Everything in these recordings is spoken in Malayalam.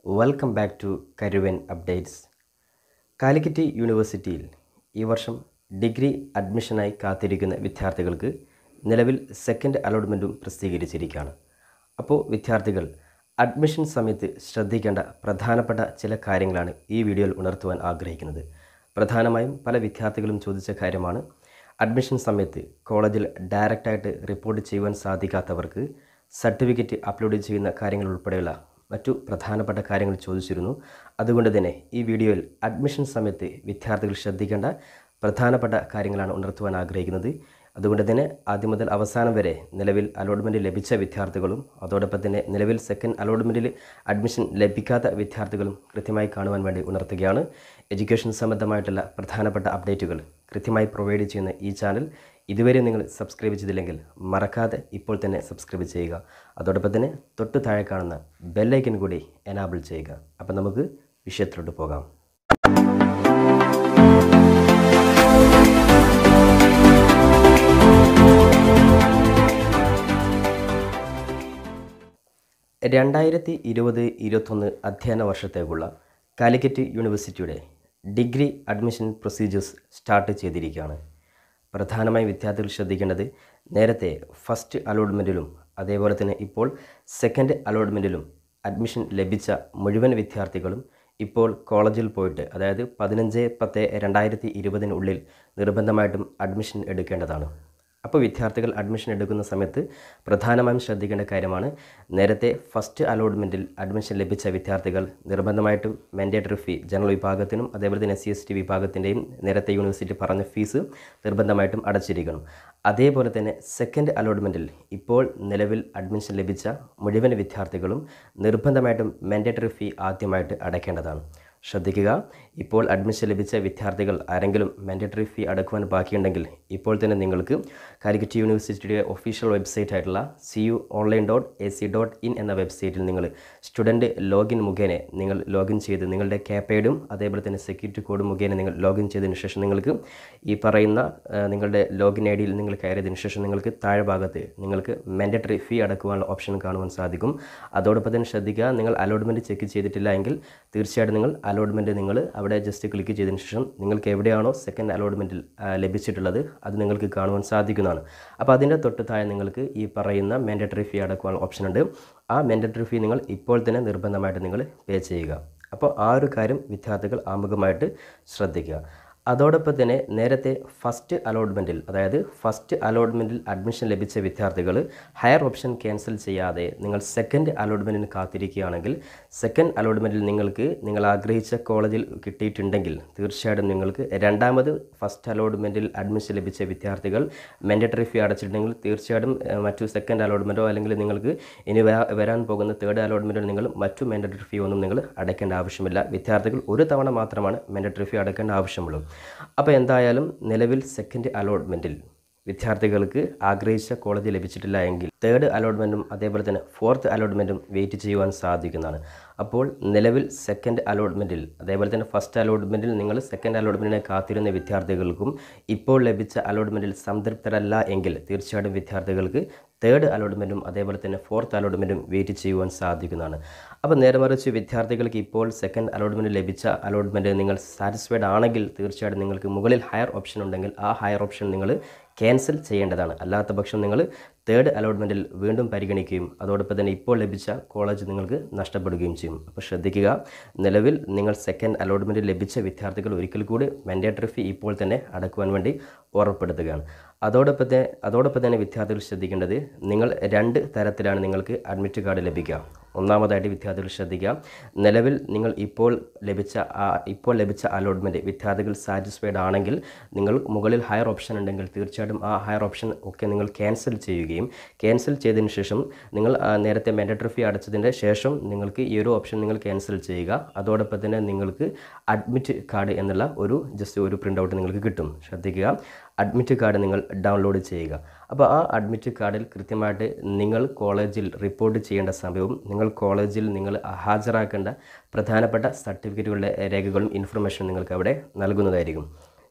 welcome back to Karuvan updates Calicut യൂണിവേഴ്സിറ്റിയിൽ ഈ വർഷം ഡിഗ്രി അഡ്മിഷനായി കാത്തിരിക്കുന്ന വിദ്യാർത്ഥികൾക്ക് നിലവിൽ സെക്കൻഡ് അലോട്ട്മെൻറ്റും പ്രസിദ്ധീകരിച്ചിരിക്കുകയാണ് അപ്പോൾ വിദ്യാർത്ഥികൾ അഡ്മിഷൻ സമയത്ത് ശ്രദ്ധിക്കേണ്ട പ്രധാനപ്പെട്ട ചില കാര്യങ്ങളാണ് ഈ വീഡിയോയിൽ ഉണർത്തുവാൻ ആഗ്രഹിക്കുന്നത് പ്രധാനമായും പല വിദ്യാർത്ഥികളും ചോദിച്ച കാര്യമാണ് അഡ്മിഷൻ സമയത്ത് കോളേജിൽ ഡയറക്റ്റായിട്ട് റിപ്പോർട്ട് ചെയ്യുവാൻ സാധിക്കാത്തവർക്ക് സർട്ടിഫിക്കറ്റ് അപ്ലോഡ് ചെയ്യുന്ന കാര്യങ്ങൾ ഉൾപ്പെടെയുള്ള മറ്റു പ്രധാനപ്പെട്ട കാര്യങ്ങൾ ചോദിച്ചിരുന്നു അതുകൊണ്ട് തന്നെ ഈ വീഡിയോയിൽ അഡ്മിഷൻ സമയത്ത് വിദ്യാർത്ഥികൾ ശ്രദ്ധിക്കേണ്ട പ്രധാനപ്പെട്ട കാര്യങ്ങളാണ് ഉണർത്തുവാൻ ആഗ്രഹിക്കുന്നത് അതുകൊണ്ട് തന്നെ ആദ്യം മുതൽ അവസാനം വരെ നിലവിൽ അലോട്ട്മെൻറ്റ് ലഭിച്ച വിദ്യാർത്ഥികളും അതോടൊപ്പം തന്നെ നിലവിൽ സെക്കൻഡ് അലോട്ട്മെൻറ്റിൽ അഡ്മിഷൻ ലഭിക്കാത്ത വിദ്യാർത്ഥികളും കൃത്യമായി കാണുവാൻ വേണ്ടി ഉണർത്തുകയാണ് എഡ്യൂക്കേഷൻ സംബന്ധമായിട്ടുള്ള പ്രധാനപ്പെട്ട അപ്ഡേറ്റുകൾ കൃത്യമായി പ്രൊവൈഡ് ചെയ്യുന്ന ഈ ചാനൽ ഇതുവരെ നിങ്ങൾ സബ്സ്ക്രൈബ് ചെയ്തില്ലെങ്കിൽ മറക്കാതെ ഇപ്പോൾ തന്നെ സബ്സ്ക്രൈബ് ചെയ്യുക അതോടൊപ്പം തന്നെ തൊട്ട് താഴെ കാണുന്ന ബെല്ലൈക്കൻ കൂടി എനാബിൾ ചെയ്യുക അപ്പം നമുക്ക് വിഷയത്തിലോട്ട് പോകാം രണ്ടായിരത്തി ഇരുപത് ഇരുപത്തൊന്ന് അധ്യയന വർഷത്തേക്കുള്ള കാലിക്കറ്റ് യൂണിവേഴ്സിറ്റിയുടെ ഡിഗ്രി അഡ്മിഷൻ പ്രൊസീജിയേഴ്സ് സ്റ്റാർട്ട് ചെയ്തിരിക്കുകയാണ് പ്രധാനമായും വിദ്യാർത്ഥികൾ ശ്രദ്ധിക്കേണ്ടത് നേരത്തെ ഫസ്റ്റ് അലോട്ട്മെൻറ്റിലും അതേപോലെ തന്നെ ഇപ്പോൾ സെക്കൻഡ് അലോട്ട്മെൻറ്റിലും അഡ്മിഷൻ ലഭിച്ച മുഴുവൻ വിദ്യാർത്ഥികളും ഇപ്പോൾ കോളേജിൽ പോയിട്ട് അതായത് പതിനഞ്ച് പത്ത് രണ്ടായിരത്തി ഇരുപതിനുള്ളിൽ നിർബന്ധമായിട്ടും അഡ്മിഷൻ എടുക്കേണ്ടതാണ് അപ്പോൾ വിദ്യാർത്ഥികൾ അഡ്മിഷൻ എടുക്കുന്ന സമയത്ത് പ്രധാനമായും ശ്രദ്ധിക്കേണ്ട കാര്യമാണ് നേരത്തെ ഫസ്റ്റ് അലോട്ട്മെൻറ്റിൽ അഡ്മിഷൻ ലഭിച്ച വിദ്യാർത്ഥികൾ നിർബന്ധമായിട്ടും മാൻഡേറ്ററി ഫീ ജനറൽ വിഭാഗത്തിനും അതേപോലെ തന്നെ എസ് സി എസ് ടി വിഭാഗത്തിൻ്റെയും നേരത്തെ യൂണിവേഴ്സിറ്റി പറഞ്ഞ ഫീസ് നിർബന്ധമായിട്ടും അടച്ചിരിക്കണം അതേപോലെ തന്നെ സെക്കൻഡ് അലോട്ട്മെൻറ്റിൽ ഇപ്പോൾ നിലവിൽ അഡ്മിഷൻ ലഭിച്ച മുഴുവൻ വിദ്യാർത്ഥികളും നിർബന്ധമായിട്ടും മാൻഡേറ്ററി ഫീ ആദ്യമായിട്ട് അടയ്ക്കേണ്ടതാണ് ശ്രദ്ധിക്കുക ഇപ്പോൾ അഡ്മിഷൻ ലഭിച്ച വിദ്യാർത്ഥികൾ ആരെങ്കിലും മാൻഡേറ്ററി ഫീ അടക്കുവാൻ ബാക്കിയുണ്ടെങ്കിൽ ഇപ്പോൾ തന്നെ നിങ്ങൾക്ക് കാലിക്കറ്റ് യൂണിവേഴ്സിറ്റിയുടെ ഒഫീഷ്യൽ വെബ്സൈറ്റ് ആയിട്ടുള്ള C U online dot A C dot in എന്ന വെബ്സൈറ്റിൽ നിങ്ങൾ സ്റ്റുഡൻറ്റ് ലോഗിൻ മുഖേന നിങ്ങൾ ലോഗിൻ ചെയ്ത് നിങ്ങളുടെ ക്യാപ്പേഡും അതേപോലെ തന്നെ സെക്യൂരിറ്റി കോഡ് മുഖേന നിങ്ങൾ ലോഗിൻ ചെയ്തതിന് ശേഷം നിങ്ങൾക്ക് ഈ പറയുന്ന ആ, നിങ്ങളുടെ ലോഗിൻ ഐ ഡിയിൽ നിങ്ങൾ കയറിയതിന് ശേഷം നിങ്ങൾക്ക് താഴെ ഭാഗത്ത് നിങ്ങൾക്ക് മാൻഡേറ്ററി ഫീ അടക്കുവാനുള്ള ഓപ്ഷൻ കാണുവാൻ സാധിക്കും അതോടൊപ്പം തന്നെ ശ്രദ്ധിക്കുക നിങ്ങൾ അലോട്ട്മെൻറ്റ് ചെക്ക് ചെയ്തിട്ടില്ല എങ്കിൽ തീർച്ചയായിട്ടും നിങ്ങൾ അലോട്ട്മെൻറ്റ് നിങ്ങൾ അവിടെ ജസ്റ്റ് ക്ലിക്ക് ചെയ്തതിന് ശേഷം നിങ്ങൾക്ക് എവിടെയാണോ സെക്കൻഡ് അലോട്ട്മെൻറ്റിൽ ലഭിച്ചിട്ടുള്ളത് അത് നിങ്ങൾക്ക് കാണുവാൻ സാധിക്കുന്നതാണ് അപ്പോൾ അതിൻ്റെ തൊട്ട് താഴെ നിങ്ങൾക്ക് ഈ പറയുന്ന മാൻഡേറ്ററി ഫീ അടക്കുവാനുള്ള ഓപ്ഷൻ ഉണ്ട് ആ മാൻഡേറ്ററി ഫീ നിങ്ങൾ ഇപ്പോൾ തന്നെ നിർബന്ധമായിട്ട് നിങ്ങൾ പേ ചെയ്യുക അപ്പോൾ ആ ഒരു കാര്യം വിദ്യാർത്ഥികൾ ആമുഖമായിട്ട് ശ്രദ്ധിക്കുക അതോടൊപ്പം തന്നെ നേരത്തെ ഫസ്റ്റ് അലോട്ട്മെൻറ്റിൽ അതായത് ഫസ്റ്റ് അലോട്ട്മെൻറ്റിൽ അഡ്മിഷൻ ലഭിച്ച വിദ്യാർത്ഥികൾ ഹയർ ഓപ്ഷൻ ക്യാൻസൽ ചെയ്യാതെ നിങ്ങൾ സെക്കൻഡ് അലോട്ട്മെൻറ്റിന് കാത്തിരിക്കുകയാണെങ്കിൽ സെക്കൻഡ് അലോട്ട്മെൻറ്റിൽ നിങ്ങൾക്ക് നിങ്ങൾ ആഗ്രഹിച്ച കോളേജിൽ കിട്ടിയിട്ടുണ്ടെങ്കിൽ തീർച്ചയായിട്ടും നിങ്ങൾക്ക് രണ്ടാമത് ഫസ്റ്റ് അലോട്ട്മെൻറ്റിൽ അഡ്മിഷൻ ലഭിച്ച വിദ്യാർത്ഥികൾ മാൻഡേറ്ററി ഫീ അടച്ചിട്ടുണ്ടെങ്കിൽ തീർച്ചയായിട്ടും ഏഹ്, മറ്റു സെക്കൻഡ് അലോട്ട്മെൻറ്റോ അല്ലെങ്കിൽ നിങ്ങൾക്ക് ഇനി വരാ- വരാൻ പോകുന്ന തേർഡ് അലോട്ട്മെൻറ്റിൽ നിങ്ങൾ മറ്റു മാൻഡേറ്ററി ഫീ ഒന്നും നിങ്ങൾ അടയ്ക്കേണ്ട ആവശ്യമില്ല വിദ്യാർത്ഥികൾ ഒരു തവണ മാത്രമാണ് മാൻഡേറ്ററി ഫീ അടയ്ക്കേണ്ട ആവശ്യമുള്ളൂ അപ്പോൾ എന്തായാലും നിലവിൽ സെക്കൻഡ് അലോട്ട്മെൻറ്റിൽ വിദ്യാർത്ഥികൾക്ക് ആഗ്രഹിച്ച കോളേജ് ലഭിച്ചിട്ടില്ല എങ്കിൽ തേർഡ് അലോട്ട്മെൻറ്റും അതേപോലെ തന്നെ ഫോർത്ത് അലോട്ട്മെൻറ്റും വെയിറ്റ് ചെയ്യുവാൻ സാധിക്കുന്നതാണ് അപ്പോൾ നിലവിൽ സെക്കൻഡ് അലോട്ട്മെൻറ്റിൽ അതേപോലെ തന്നെ ഫസ്റ്റ് അലോട്ട്മെൻറ്റിൽ നിങ്ങൾ സെക്കൻഡ് അലോട്ട്മെൻറ്റിനെ കാത്തിരുന്ന വിദ്യാർത്ഥികൾക്കും ഇപ്പോൾ ലഭിച്ച അലോട്ട്മെൻറ്റിൽ സംതൃപ്തരല്ല എങ്കിൽ തീർച്ചയായിട്ടും വിദ്യാർത്ഥികൾക്ക് തേർഡ് അലോട്ട്മെൻറ്റും അതേപോലെ തന്നെ ഫോർത്ത് അലോട്ട്മെൻറ്റും വെയിറ്റ് ചെയ്യുവാൻ സാധിക്കുന്നതാണ് അപ്പോൾ നേരെ മറിച്ച് വിദ്യാർത്ഥികൾക്ക് ഇപ്പോൾ സെക്കൻഡ് അലോട്ട്മെൻറ്റ് ലഭിച്ച അലോട്ട്മെൻറ്റ് നിങ്ങൾ സാറ്റിസ്ഫൈഡ് ആണെങ്കിൽ തീർച്ചയായിട്ടും നിങ്ങൾക്ക് മുകളിൽ ഹയർ ഓപ്ഷൻ ഉണ്ടെങ്കിൽ ആ ഹയർ ഓപ്ഷൻ നിങ്ങൾ ക്യാൻസൽ ചെയ്യേണ്ടതാണ് അല്ലാത്ത പക്ഷം നിങ്ങൾ തേർഡ് അലോട്ട്മെൻറ്റിൽ വീണ്ടും പരിഗണിക്കുകയും അതോടൊപ്പം തന്നെ ഇപ്പോൾ ലഭിച്ച കോളേജ് നിങ്ങൾക്ക് നഷ്ടപ്പെടുകയും ചെയ്യും അപ്പോൾ ശ്രദ്ധിക്കുക നിലവിൽ നിങ്ങൾ സെക്കൻഡ് അലോട്ട്മെൻറ്റ് ലഭിച്ച വിദ്യാർത്ഥികൾ ഒരിക്കൽ കൂടി മാൻഡേറ്ററി ഫീ ഇപ്പോൾ തന്നെ അടക്കുവാൻ വേണ്ടി ഓർമ്മപ്പെടുത്തുകയാണ് അതോടൊപ്പം തന്നെ അതോടൊപ്പം തന്നെ വിദ്യാർത്ഥികൾ ശ്രദ്ധിക്കേണ്ടത് നിങ്ങൾ രണ്ട് തരത്തിലാണ് നിങ്ങൾക്ക് അഡ്മിറ്റ് കാർഡ് ലഭിക്കുക ഒന്നാമതായിട്ട് വിദ്യാർത്ഥികൾ ശ്രദ്ധിക്കുക നിലവിൽ നിങ്ങൾ ഇപ്പോൾ ലഭിച്ച ആ ഇപ്പോൾ ലഭിച്ച അലോട്ട്മെൻറ്റ് വിദ്യാർത്ഥികൾ സാറ്റിസ്ഫൈഡ് ആണെങ്കിൽ നിങ്ങൾ മുകളിൽ ഹയർ ഓപ്ഷൻ ഉണ്ടെങ്കിൽ തീർച്ചയായിട്ടും ആ ഹയർ ഓപ്ഷൻ ഒക്കെ നിങ്ങൾ ക്യാൻസൽ ചെയ്യുകയും ക്യാൻസൽ ചെയ്തതിന് ശേഷം നിങ്ങൾ ആ, നേരത്തെ മാൻഡേറ്ററി ഫീ അടച്ചതിൻ്റെ ശേഷം നിങ്ങൾക്ക് ഈ ഒരു ഓപ്ഷൻ നിങ്ങൾ ക്യാൻസൽ ചെയ്യുക അതോടൊപ്പം തന്നെ നിങ്ങൾക്ക് അഡ്മിറ്റ് കാർഡ് എന്നുള്ള ഒരു ജസ്റ്റ് ഒരു പ്രിൻ്റ് ഔട്ട് നിങ്ങൾക്ക് കിട്ടും ശ്രദ്ധിക്കുക അഡ്മിറ്റ് കാർഡ് നിങ്ങൾ ഡൗൺലോഡ് ചെയ്യുക അപ്പോൾ ആ അഡ്മിറ്റ് കാർഡിൽ കൃത്യമായിട്ട് നിങ്ങൾ കോളേജിൽ റിപ്പോർട്ട് ചെയ്യേണ്ട സമയവും നിങ്ങൾ കോളേജിൽ നിങ്ങൾ ഹാജരാക്കേണ്ട പ്രധാനപ്പെട്ട സർട്ടിഫിക്കറ്റുകളുടെ രേഖകളും ഇൻഫർമേഷനും നിങ്ങൾക്ക് അവിടെ നൽകുന്നതായിരിക്കും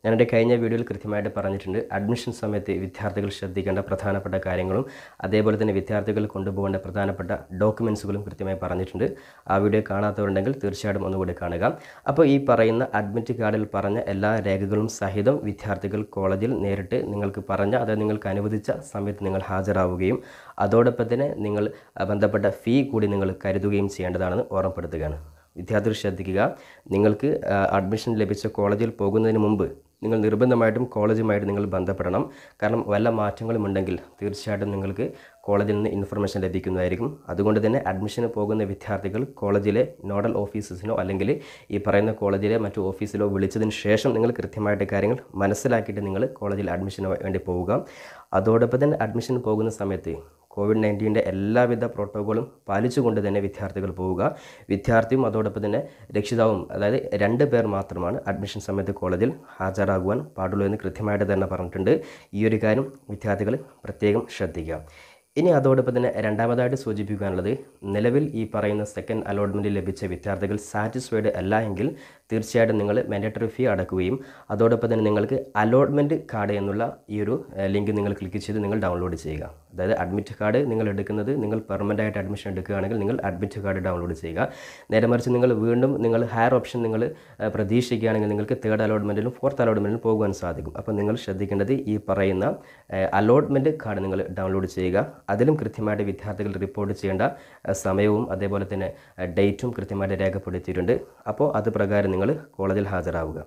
ഞാനെൻ്റെ കഴിഞ്ഞ വീഡിയോയിൽ കൃത്യമായിട്ട് പറഞ്ഞിട്ടുണ്ട് അഡ്മിഷൻ സമയത്ത് വിദ്യാർത്ഥികൾ ശ്രദ്ധിക്കേണ്ട പ്രധാനപ്പെട്ട കാര്യങ്ങളും അതേപോലെ തന്നെ വിദ്യാർത്ഥികൾ കൊണ്ടുപോകേണ്ട പ്രധാനപ്പെട്ട ഡോക്യുമെൻസുകളും കൃത്യമായി പറഞ്ഞിട്ടുണ്ട് ആ വീഡിയോ കാണാത്തവരുണ്ടെങ്കിൽ തീർച്ചയായിട്ടും ഒന്നുകൂടി കാണുക അപ്പോൾ ഈ പറയുന്ന അഡ്മിറ്റ് കാർഡിൽ പറഞ്ഞ എല്ലാ രേഖകളും സഹിതം വിദ്യാർത്ഥികൾ കോളേജിൽ നേരിട്ട് നിങ്ങൾക്ക് പറഞ്ഞ അതായത് നിങ്ങൾക്ക് അനുവദിച്ച സമയത്ത് നിങ്ങൾ ഹാജരാവുകയും അതോടൊപ്പം തന്നെ നിങ്ങൾ ആ, ബന്ധപ്പെട്ട ഫീ കൂടി നിങ്ങൾ കരുതുകയും ചെയ്യേണ്ടതാണെന്ന് ഓർമ്മപ്പെടുത്തുകയാണ് വിദ്യാർത്ഥികൾ ശ്രദ്ധിക്കുക നിങ്ങൾക്ക് ആ, അഡ്മിഷൻ ലഭിച്ച കോളേജിൽ പോകുന്നതിന് മുമ്പ് നിങ്ങൾ നിർബന്ധമായിട്ടും കോളേജുമായിട്ട് നിങ്ങൾ ബന്ധപ്പെടണം കാരണം വല്ല മാറ്റങ്ങളും ഉണ്ടെങ്കിൽ തീർച്ചയായിട്ടും നിങ്ങൾക്ക് കോളേജിൽ നിന്ന് ഇൻഫർമേഷൻ ലഭിക്കുന്നതായിരിക്കും അതുകൊണ്ട് തന്നെ അഡ്മിഷന് പോകുന്ന വിദ്യാർത്ഥികൾ കോളേജിലെ നോഡൽ ഓഫീസസിനോ അല്ലെങ്കിൽ ഈ പറയുന്ന കോളേജിലെ മറ്റു ഓഫീസിലോ വിളിച്ചതിന് ശേഷം നിങ്ങൾ കൃത്യമായിട്ട് കാര്യങ്ങൾ മനസ്സിലാക്കിയിട്ട് നിങ്ങൾ കോളേജിൽ അഡ്മിഷന് വേണ്ടി പോവുക അതോടൊപ്പം തന്നെ അഡ്മിഷൻ പോകുന്ന സമയത്ത് കോവിഡ് നയൻറ്റീൻ്റെ എല്ലാവിധ പ്രോട്ടോക്കോളും പാലിച്ചുകൊണ്ട് തന്നെ വിദ്യാർത്ഥികൾ പോവുക വിദ്യാർത്ഥിയും അതോടൊപ്പം തന്നെ രക്ഷിതാവും അതായത് രണ്ട് പേർ മാത്രമാണ് അഡ്മിഷൻ സമയത്ത് കോളേജിൽ ഹാജരാകുവാൻ പാടുള്ളൂ എന്ന് കൃത്യമായിട്ട് തന്നെ പറഞ്ഞിട്ടുണ്ട് ഈ ഒരു കാര്യം വിദ്യാർത്ഥികൾ പ്രത്യേകം ശ്രദ്ധിക്കുക ഇനി അതോടൊപ്പം തന്നെ രണ്ടാമതായിട്ട് സൂചിപ്പിക്കാനുള്ളത് നിലവിൽ ഈ പറയുന്ന സെക്കൻഡ് അലോട്ട്മെൻറ്റ് ലഭിച്ച വിദ്യാർത്ഥികൾ സാറ്റിസ്ഫൈഡ് അല്ല എങ്കിൽ തീർച്ചയായിട്ടും നിങ്ങൾ മാൻഡേറ്ററി ഫീ അടക്കുകയും അതോടൊപ്പം തന്നെ നിങ്ങൾക്ക് അലോട്ട്മെൻറ്റ് കാർഡ് എന്നുള്ള ഈ ഒരു ലിങ്ക് നിങ്ങൾ ക്ലിക്ക് ചെയ്ത് നിങ്ങൾ ഡൗൺലോഡ് ചെയ്യുക അതായത് അഡ്മിറ്റ് കാർഡ് നിങ്ങൾ എടുക്കുന്നത് നിങ്ങൾ പെർമനൻ്റ് ആയിട്ട് അഡ്മിഷൻ എടുക്കുകയാണെങ്കിൽ നിങ്ങൾ അഡ്മിറ്റ് കാർഡ് ഡൗൺലോഡ് ചെയ്യുക നേരെ മറിച്ച് നിങ്ങൾ വീണ്ടും നിങ്ങൾ ഹയർ ഓപ്ഷൻ നിങ്ങൾ ഏഹ്, പ്രതീക്ഷിക്കുകയാണെങ്കിൽ നിങ്ങൾക്ക് തേർഡ് അലോട്ട്മെൻറ്റിലും ഫോർത്ത് അലോട്ട്മെൻറ്റിലും പോകുവാൻ സാധിക്കും അപ്പോൾ നിങ്ങൾ ശ്രദ്ധിക്കേണ്ടത് ഈ പറയുന്ന അലോട്ട്മെൻറ്റ് കാർഡ് നിങ്ങൾ ഡൗൺലോഡ് ചെയ്യുക അതിലും കൃത്യമായിട്ട് വിദ്യാർത്ഥികൾ റിപ്പോർട്ട് ചെയ്യേണ്ട ഏഹ്, സമയവും അതേപോലെ തന്നെ ഏഹ്, ഡേറ്റും കൃത്യമായിട്ട് രേഖപ്പെടുത്തിയിട്ടുണ്ട് അപ്പോൾ അത് പ്രകാരം നിങ്ങൾ കോളേജിൽ ഹാജരാവുക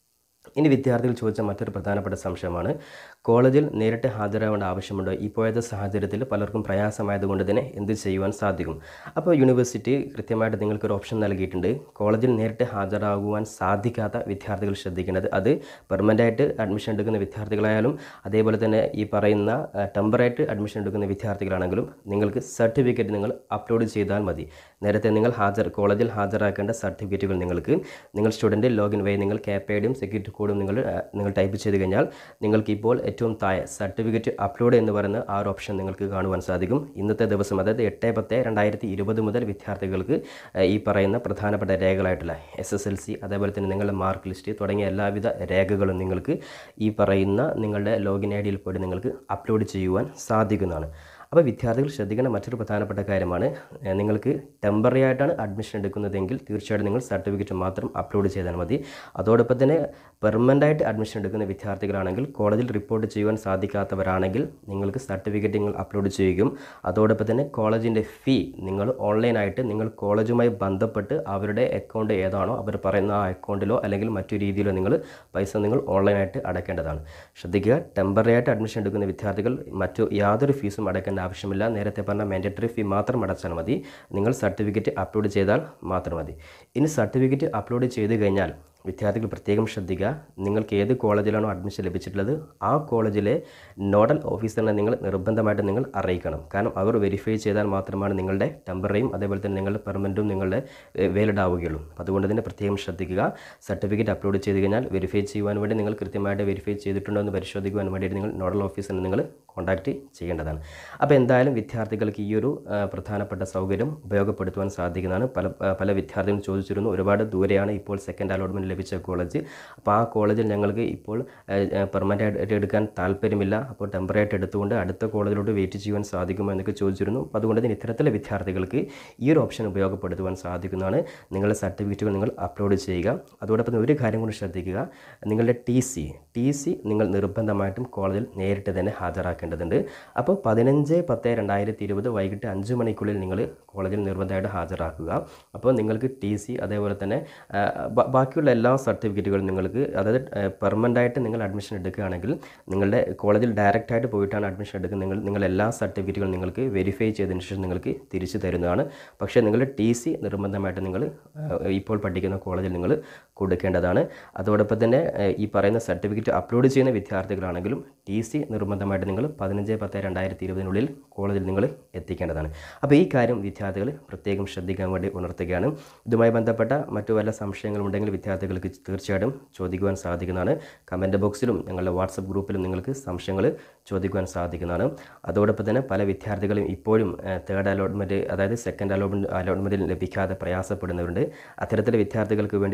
ഇനി വിദ്യാർത്ഥികൾ ചോദിച്ച മറ്റൊരു പ്രധാനപ്പെട്ട സംശയമാണ് കോളേജിൽ നേരിട്ട് ഹാജരാവേണ്ട ആവശ്യമുണ്ടോ ഇപ്പോഴത്തെ സാഹചര്യത്തിൽ പലർക്കും പ്രയാസമായതുകൊണ്ട് തന്നെ എന്ത് ചെയ്യുവാൻ സാധിക്കും അപ്പോൾ യൂണിവേഴ്സിറ്റി കൃത്യമായിട്ട് നിങ്ങൾക്കൊരു ഓപ്ഷൻ നൽകിയിട്ടുണ്ട് കോളേജിൽ നേരിട്ട് ഹാജരാകുവാൻ സാധിക്കാത്ത വിദ്യാർത്ഥികൾ ശ്രദ്ധിക്കേണ്ടത് അത് പെർമനൻ്റ് ആയിട്ട് അഡ്മിഷൻ എടുക്കുന്ന വിദ്യാർത്ഥികളായാലും അതേപോലെ തന്നെ ഈ പറയുന്ന ടെമ്പറായിട്ട് അഡ്മിഷൻ എടുക്കുന്ന വിദ്യാർത്ഥികളാണെങ്കിലും നിങ്ങൾക്ക് സർട്ടിഫിക്കറ്റ് നിങ്ങൾ അപ്ലോഡ് ചെയ്താൽ മതി നേരത്തെ നിങ്ങൾ ഹാജർ കോളേജിൽ ഹാജരാക്കേണ്ട സർട്ടിഫിക്കറ്റുകൾ നിങ്ങൾക്ക് നിങ്ങൾ സ്റ്റുഡൻറ്റ് ലോഗിൻ വഴി നിങ്ങൾ കേപ്പയുടെയും സെക്യൂരിറ്റി കോഡും നിങ്ങൾ ആ, നിങ്ങൾ ടൈപ്പ് ചെയ്ത് കഴിഞ്ഞാൽ നിങ്ങൾക്ക് ഇപ്പോൾ ഏറ്റവും താഴെ സർട്ടിഫിക്കറ്റ് അപ്ലോഡ് എന്ന് പറയുന്ന ആ ഒരു ഓപ്ഷൻ നിങ്ങൾക്ക് കാണുവാൻ സാധിക്കും ഇന്നത്തെ ദിവസം അതായത് എട്ട് പത്ത് രണ്ടായിരത്തി ഇരുപത് മുതൽ വിദ്യാർത്ഥികൾക്ക് ആ, ഈ പറയുന്ന പ്രധാനപ്പെട്ട രേഖകളായിട്ടുള്ള എസ് എസ് എൽ സി അതേപോലെ തന്നെ നിങ്ങളുടെ മാർക്ക് ലിസ്റ്റ് തുടങ്ങിയ എല്ലാവിധ രേഖകളും നിങ്ങൾക്ക് ഈ പറയുന്ന നിങ്ങളുടെ ലോഗിൻ ഐ ഡിയിൽ പോയിട്ട് നിങ്ങൾക്ക് അപ്ലോഡ് ചെയ്യുവാൻ സാധിക്കുന്നതാണ് അപ്പോൾ വിദ്യാർത്ഥികൾ ശ്രദ്ധിക്കേണ്ട മറ്റൊരു പ്രധാനപ്പെട്ട കാര്യമാണ് ഏഹ് നിങ്ങൾക്ക് ടെമ്പററി ആയിട്ടാണ് അഡ്മിഷൻ എടുക്കുന്നതെങ്കിൽ തീർച്ചയായിട്ടും നിങ്ങൾ സർട്ടിഫിക്കറ്റ് മാത്രം അപ്ലോഡ് ചെയ്താൽ മതി അതോടൊപ്പം തന്നെ പെർമനൻ്റ് ആയിട്ട് അഡ്മിഷൻ എടുക്കുന്ന വിദ്യാർത്ഥികളാണെങ്കിൽ കോളേജിൽ റിപ്പോർട്ട് ചെയ്യുവാൻ സാധിക്കാത്തവരാണെങ്കിൽ നിങ്ങൾക്ക് സർട്ടിഫിക്കറ്റ് നിങ്ങൾ അപ്ലോഡ് ചെയ്യുകയും അതോടൊപ്പം തന്നെ കോളേജിൻ്റെ ഫീ നിങ്ങൾ ഓൺലൈനായിട്ട് നിങ്ങൾ കോളേജുമായി ബന്ധപ്പെട്ട് അവരുടെ അക്കൗണ്ട് ഏതാണോ അവർ പറയുന്ന ആ അക്കൗണ്ടിലോ അല്ലെങ്കിൽ മറ്റു രീതിയിലോ നിങ്ങൾ പൈസ നിങ്ങൾ ഓൺലൈനായിട്ട് അടയ്ക്കേണ്ടതാണ് ശ്രദ്ധിക്കുക ടെമ്പററി ആയിട്ട് അഡ്മിഷൻ എടുക്കുന്ന വിദ്യാർത്ഥികൾ മറ്റു യാതൊരു ഫീസും അടയ്ക്കേണ്ട ആവശ്യമില്ല നേരത്തെ പറഞ്ഞ മാൻഡേറ്ററി ഫീ മാത്രം അടച്ചാൽ മതി നിങ്ങൾ സർട്ടിഫിക്കറ്റ് അപ്ലോഡ് ചെയ്താൽ മാത്രം മതി ഇനി സർട്ടിഫിക്കറ്റ് അപ്ലോഡ് ചെയ്ത് കഴിഞ്ഞാൽ വിദ്യാർത്ഥികൾ പ്രത്യേകം ശ്രദ്ധിക്കുക നിങ്ങൾക്ക് ഏത് കോളേജിലാണോ അഡ്മിഷൻ ലഭിച്ചിട്ടുള്ളത് ആ കോളേജിലെ നോഡൽ ഓഫീസറിനെ നിങ്ങൾ നിർബന്ധമായിട്ട് നിങ്ങൾ അറിയിക്കണം കാരണം അവർ വെരിഫൈ ചെയ്താൽ മാത്രമാണ് നിങ്ങളുടെ ടെമ്പററിയും അതേപോലെ തന്നെ നിങ്ങളുടെ പെർമനൻറ്റും നിങ്ങളുടെ വേലിഡ് ആവുകയുള്ളൂ അപ്പോൾ അതുകൊണ്ട് തന്നെ പ്രത്യേകം ശ്രദ്ധിക്കുക സർട്ടിഫിക്കറ്റ് അപ്ലോഡ് ചെയ്ത് കഴിഞ്ഞാൽ വെരിഫൈ ചെയ്യുവാൻ വേണ്ടി നിങ്ങൾ കൃത്യമായിട്ട് വെരിഫൈ ചെയ്തിട്ടുണ്ടോ എന്ന് പരിശോധിക്കുവാൻ വേണ്ടിയിട്ട് നിങ്ങൾ നോഡൽ ഓഫീസറിനെ നിങ്ങൾ കോൺടാക്റ്റ് ചെയ്യേണ്ടതാണ് അപ്പോൾ എന്തായാലും വിദ്യാർത്ഥികൾക്ക് ഈ ഒരു ആ, പ്രധാനപ്പെട്ട സൗകര്യം ഉപയോഗപ്പെടുത്തുവാൻ സാധിക്കുന്നതാണ് പല ആ, പല വിദ്യാർത്ഥികളും ചോദിച്ചിരുന്നു ഒരുപാട് ദൂരെയാണ് ഇപ്പോൾ സെക്കൻഡ് അലോട്ട്മെൻറ്റ് ലഭിച്ച കോളേജ് അപ്പോൾ ആ കോളേജിൽ ഞങ്ങൾക്ക് ഇപ്പോൾ പെർമനൻ്റ് ആയിട്ട് എടുക്കാൻ താല്പര്യമില്ല അപ്പോൾ ടെമ്പററി ആയിട്ട് എടുത്തുകൊണ്ട് അടുത്ത കോളേജിലോട്ട് വെയിറ്റ് ചെയ്യുവാൻ സാധിക്കുമോ എന്നൊക്കെ ചോദിച്ചിരുന്നു അപ്പോൾ അതുകൊണ്ട് തന്നെ ഇത്തരത്തിലെ വിദ്യാർത്ഥികൾക്ക് ഈ ഒരു ഓപ്ഷൻ ഉപയോഗപ്പെടുത്തുവാൻ സാധിക്കുന്നതാണ് നിങ്ങളുടെ സർട്ടിഫിക്കറ്റുകൾ നിങ്ങൾ അപ്ലോഡ് ചെയ്യുക അതോടൊപ്പം തന്നെ ഒരു കാര്യം കൂടി ശ്രദ്ധിക്കുക നിങ്ങളുടെ ടി സി ടി സി നിങ്ങൾ നിർബന്ധമായിട്ടും കോളേജിൽ നേരിട്ട് തന്നെ ഹാജരാക്കേണ്ടതുണ്ട് അപ്പോൾ പതിനഞ്ച് പത്ത് രണ്ടായിരത്തി ഇരുപത് വൈകിട്ട് അഞ്ച് മണിക്കുള്ളിൽ നിങ്ങൾ കോളേജിൽ നിർബന്ധമായിട്ട് ഹാജരാക്കുക അപ്പോൾ നിങ്ങൾക്ക് ടി സി അതേപോലെ തന്നെ ആ, ബ- ബാക്കിയുള്ള എല്ലാ സർട്ടിഫിക്കറ്റുകളും നിങ്ങൾക്ക് അതായത് പെർമനൻ്റ് ആയിട്ട് നിങ്ങൾ അഡ്മിഷൻ എടുക്കുകയാണെങ്കിൽ നിങ്ങളുടെ കോളേജിൽ ഡയറക്റ്റ് ആയിട്ട് പോയിട്ടാണ് അഡ്മിഷൻ എടുക്കുന്നത് നിങ്ങൾ നിങ്ങൾ എല്ലാ സർട്ടിഫിക്കറ്റുകളും നിങ്ങൾക്ക് വെരിഫൈ ചെയ്തതിന് ശേഷം നിങ്ങൾക്ക് തിരിച്ചു തരുന്നതാണ് പക്ഷേ നിങ്ങളുടെ ടി സി നിർബന്ധമായിട്ട് നിങ്ങൾ ഇപ്പോൾ പഠിക്കുന്ന കോളേജിൽ നിങ്ങൾ കൊടുക്കേണ്ടതാണ് അതോടൊപ്പം തന്നെ ആ, ഈ പറയുന്ന സർട്ടിഫിക്കറ്റ് അപ്ലോഡ് ചെയ്യുന്ന വിദ്യാർത്ഥികളാണെങ്കിലും ടി സി നിർബന്ധമായിട്ട് നിങ്ങൾ പതിനഞ്ച് പത്ത് രണ്ടായിരത്തി ഇരുപതിനുള്ളിൽ കോളേജിൽ നിങ്ങൾ എത്തിക്കേണ്ടതാണ് അപ്പോൾ ഈ കാര്യം വിദ്യാർത്ഥികൾ പ്രത്യേകം ശ്രദ്ധിക്കാൻ വേണ്ടി ഉണർത്തുകയാണ് ഇതുമായി ബന്ധപ്പെട്ട മറ്റു വല്ല സംശയങ്ങളുണ്ടെങ്കിൽ വിദ്യാർത്ഥികൾക്ക് തീർച്ചയായിട്ടും ചോദിക്കുവാൻ സാധിക്കുന്നതാണ് കമൻറ്റ് ബോക്സിലും ഞങ്ങളുടെ വാട്സപ്പ് ഗ്രൂപ്പിലും നിങ്ങൾക്ക് സംശയങ്ങൾ ചോദിക്കുവാൻ സാധിക്കുന്നതാണ് അതോടൊപ്പം തന്നെ പല വിദ്യാർത്ഥികളും ഇപ്പോഴും തേർഡ് അലോട്ട്മെൻറ്റ് അതായത് സെക്കൻഡ് അലോട്ട്മെൻറ്റ് അലോട്ട്മെൻറ്റിൽ ലഭിക്കാതെ പ്രയാസപ്പെടുന്നവരുണ്ട് അത്തരത്തിലെ വിദ്യാർത്ഥികൾക്ക് വേണ്ടി തന്നെയാണ്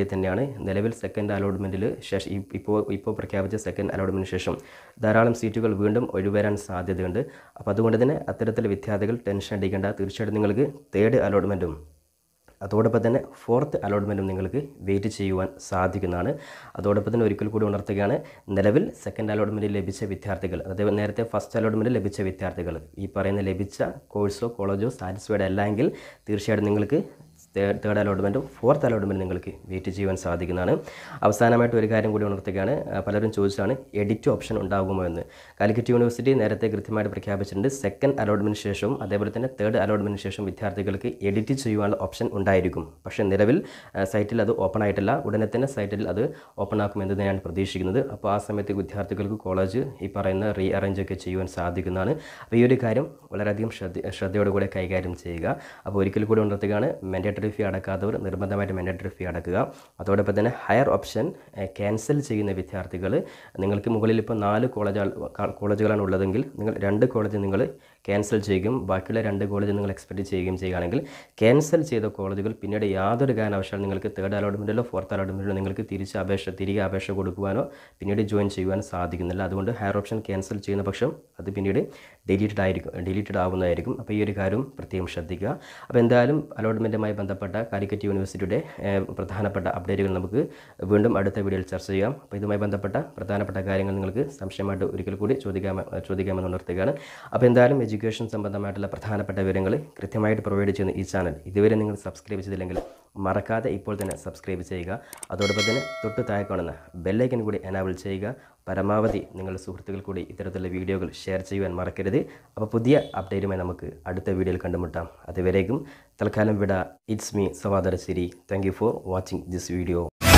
നിലവിൽ സെക്കൻഡ് അലോട്ട്മെൻറ്റിൽ ശേഷം ഇ- ഇപ്പോൾ ഇപ്പോൾ പ്രഖ്യാപിച്ച സെക്കൻഡ് അലോട്ട്മെൻറ്റിന് ശേഷം ധാരാളം സീറ്റുകൾ വീണ്ടും ഒഴിവരാൻ സാധ്യതയുണ്ട് അപ്പോൾ അതുകൊണ്ട് തന്നെ അത്തരത്തിലെ വിദ്യാർത്ഥികൾ ടെൻഷൻ അടിക്കേണ്ട തീർച്ചയായിട്ടും നിങ്ങൾക്ക് തേർഡ് അലോട്ട്മെൻറ്റും അതോടൊപ്പം തന്നെ ഫോർത്ത് അലോട്ട്മെൻറ്റും നിങ്ങൾക്ക് വെയിറ്റ് ചെയ്യുവാൻ സാധിക്കുന്നതാണ് അതോടൊപ്പം തന്നെ ഒരിക്കൽ കൂടി ഉണർത്തുകയാണ് നിലവിൽ സെക്കൻഡ് അലോട്ട്മെൻറ്റ് ലഭിച്ച വിദ്യാർത്ഥികൾ അതായത് നേരത്തെ ഫസ്റ്റ് അലോട്ട്മെൻറ്റ് ലഭിച്ച വിദ്യാർത്ഥികൾ ഈ പറയുന്ന ലഭിച്ച കോഴ്സോ കോളേജോ സാറ്റിസ്ഫൈഡ് അല്ല എങ്കിൽ തീർച്ചയായിട്ടും നിങ്ങൾക്ക് തേർഡ് അലോട്ട്മെൻറ്റും ഫോർത്ത് അലോട്ട്മെൻറ്റും നിങ്ങൾക്ക് വെയിറ്റ് ചെയ്യുവാൻ സാധിക്കുന്നതാണ് അവസാനമായിട്ട് ഒരു കാര്യം കൂടി ഉണർത്തുകയാണ് ആ, പലരും ചോദിച്ചാണ് എഡിറ്റ് ഓപ്ഷൻ ഉണ്ടാകുമോ എന്ന് കാലിക്കറ്റ് യൂണിവേഴ്സിറ്റി നേരത്തെ കൃത്യമായിട്ട് പ്രഖ്യാപിച്ചിട്ടുണ്ട് സെക്കൻഡ് അലോട്ട്മെൻറ്റിന് ശേഷവും അതേപോലെ തന്നെ തേർഡ് അലോട്ട്മെൻറ്റിന് ശേഷം വിദ്യാർത്ഥികൾക്ക് എഡിറ്റ് ചെയ്യുവാനുള്ള ഓപ്ഷൻ ഉണ്ടായിരിക്കും പക്ഷേ നിലവിൽ ആ, സൈറ്റിൽ അത് ഓപ്പൺ ആയിട്ടില്ല ഉടനെ തന്നെ സൈറ്റിൽ അത് ഓപ്പൺ ആക്കുമെന്ന് തന്നെയാണ് പ്രതീക്ഷിക്കുന്നത് അപ്പോൾ ആ സമയത്ത് വിദ്യാർത്ഥികൾക്ക് കോളേജ് ഈ പറയുന്ന റീ അറേഞ്ച് ഒക്കെ ചെയ്യുവാൻ സാധിക്കുന്നതാണ് അപ്പോൾ ഈ ഒരു കാര്യം വളരെയധികം ശ്രദ്ധ ശ്രദ്ധയോടുകൂടെ കൈകാര്യം ചെയ്യുക അപ്പോൾ ഒരിക്കൽ കൂടി ഉണർത്തുകയാണ് മാൻഡേറ്ററി ഫീ അടക്കാത്തവർ നിർബന്ധമായിട്ട് മാൻഡേറ്ററി ഫീ അടക്കുക അതോടൊപ്പം തന്നെ ഹയർ ഓപ്ഷൻ ക്യാൻസൽ ചെയ്യുന്ന വിദ്യാർത്ഥികൾ നിങ്ങൾക്ക് മുകളിൽ ഇപ്പോൾ നാല് കോളേജ് കോളേജുകളാണ് ഉള്ളതെങ്കിൽ നിങ്ങൾ രണ്ട് കോളേജ് നിങ്ങൾ ക്യാൻസൽ ചെയ്യുകയും ബാക്കിയുള്ള രണ്ട് കോളേജ് നിങ്ങൾ എക്സ്പെക്ട് ചെയ്യുകയും ചെയ്യുകയാണെങ്കിൽ ക്യാൻസൽ ചെയ്ത കോളേജുകൾ പിന്നീട് യാതൊരു കാരണവശാലും നിങ്ങൾക്ക് തേർഡ് അലോട്ട്മെൻറ്റിലോ ഫോർത്ത് അലോട്ട്മെൻറ്റിലോ നിങ്ങൾക്ക് തിരിച്ച് അപേക്ഷ തിരികെ അപേക്ഷ കൊടുക്കുവാനോ പിന്നീട് ജോയിൻ ചെയ്യുവാനോ സാധിക്കുന്നില്ല അതുകൊണ്ട് ഹയർ ഓപ്ഷൻ ക്യാൻസൽ ചെയ്യുന്ന പക്ഷം അത് പിന്നീട് ഡിലീറ്റഡ് ആയിരിക്കും ഡിലീറ്റഡ് ആവുന്നതായിരിക്കും അപ്പോൾ ഈ ഒരു കാര്യം പ്രത്യേകം ശ്രദ്ധിക്കുക അപ്പോൾ എന്തായാലും അലോട്ട്മെൻറ്റുമായി ബന്ധപ്പെട്ട കാലിക്കറ്റ് യൂണിവേഴ്സിറ്റിയുടെ ഏഹ്, പ്രധാനപ്പെട്ട അപ്ഡേറ്റുകൾ നമുക്ക് വീണ്ടും അടുത്ത വീഡിയോയിൽ ചർച്ച ചെയ്യാം അപ്പോൾ ഇതുമായി ബന്ധപ്പെട്ട പ്രധാനപ്പെട്ട കാര്യങ്ങൾ നിങ്ങൾക്ക് സംശയമായിട്ട് ഒരിക്കൽ കൂടി ചോദിക്കാമ ചോദിക്കാമെന്ന് ഉണർത്തുകയാണ് അപ്പോൾ എന്തായാലും എഡ്യൂക്കേഷൻ സംബന്ധമായിട്ടുള്ള പ്രധാനപ്പെട്ട വിവരങ്ങൾ കൃത്യമായിട്ട് പ്രൊവൈഡ് ചെയ്യുന്ന ഈ ചാനൽ ഇതുവരെ നിങ്ങൾ സബ്സ്ക്രൈബ് ചെയ്തില്ലെങ്കിൽ മറക്കാതെ ഇപ്പോൾ തന്നെ സബ്സ്ക്രൈബ് ചെയ്യുക അതോടൊപ്പം തന്നെ തൊട്ട് താഴെ കാണുന്ന ബെല്ലൈക്കൻ കൂടി എനാബിൾ ചെയ്യുക പരമാവധി നിങ്ങളുടെ സുഹൃത്തുക്കൾ കൂടി ഇത്തരത്തിലുള്ള വീഡിയോകൾ ഷെയർ ചെയ്യുവാൻ മറക്കരുത് അപ്പോൾ പുതിയ അപ്ഡേറ്റുമായി നമുക്ക് അടുത്ത വീഡിയോയിൽ കണ്ടുമുട്ടാം അതുവരേക്കും തൽക്കാലം വിട ഇറ്റ്സ് മീ സവാദര സിരി thank you for watching this video